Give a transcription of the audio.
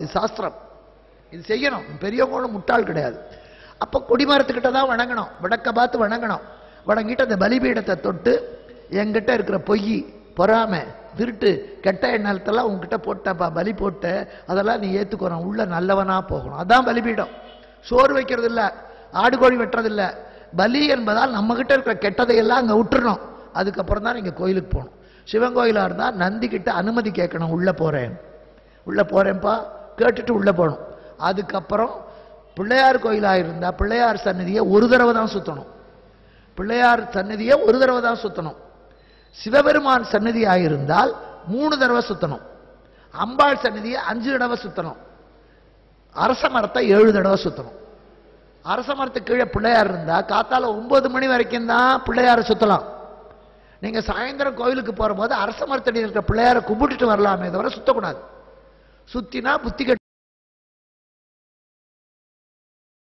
இது சாஸ்திரம் இது செய்யணும் பெரியவங்களும் முட்டாள் கிடையாது அப்போ கொடிமரத்துக்கிட்ட தான் வணங்கணும் வடக்க பார்த்து வணங்கணும் வணங்கிட்டு அந்த பலிபீடத்தை தொட்டு என்கிட்ட இருக்கிற பொய் பொறாமை திருட்டு கெட்ட எண்ணத்தெல்லாம் உங்ககிட்ட போட்டப்பா பலி போட்ட அதெல்லாம் நீ ஏற்றுக்கணும் உள்ள நல்லவனா போகணும் அதான் பலிபீடம் சோறு வைக்கிறது இல்ல ஆடு கோழி வெட்டுறது இல்ல பலி என்பதால் நம்ம கிட்ட இருக்கிற கெட்டதையெல்லாம் அங்கே விட்டுறணும் அதுக்கப்புறம் தான் நீங்க கோயிலுக்கு போகணும் சிவன் கோயிலா இருந்தா நந்தி கிட்ட அனுமதி கேட்கணும் உள்ள போறேன் உள்ள போறேன்ப்பா கேட்டுட்டு உள்ள போகணும் அதுக்கப்புறம் பிள்ளையார் கோயிலா இருந்தா பிள்ளையார் சன்னதியை ஒரு தடவை தான் சுத்தணும் பிள்ளையார் சன்னதியை ஒரு தடவை தான் சுத்தணும் சிவபெருமான் சன்னதியாக இருந்தால் மூணு தடவை சுத்தணும் அம்பாள் சன்னதியை அஞ்சு தடவை சுத்தணும் அரச மரத்தை ஏழு தடவை சுத்தணும் அரச மரத்துக்கு கீழே பிள்ளையார் இருந்தா காத்தால ஒன்பது மணி வரைக்கும் தான் பிள்ளையாரை சுத்தலாம் நீங்க சாயந்தரம் கோயிலுக்கு போற போது அரச மரத்தடி இருக்கிற பிள்ளையாரை கும்பிட்டுட்டு வரலாமே தவிர சுத்தக்கூடாது சுத்தினா புத்தி கெட்டு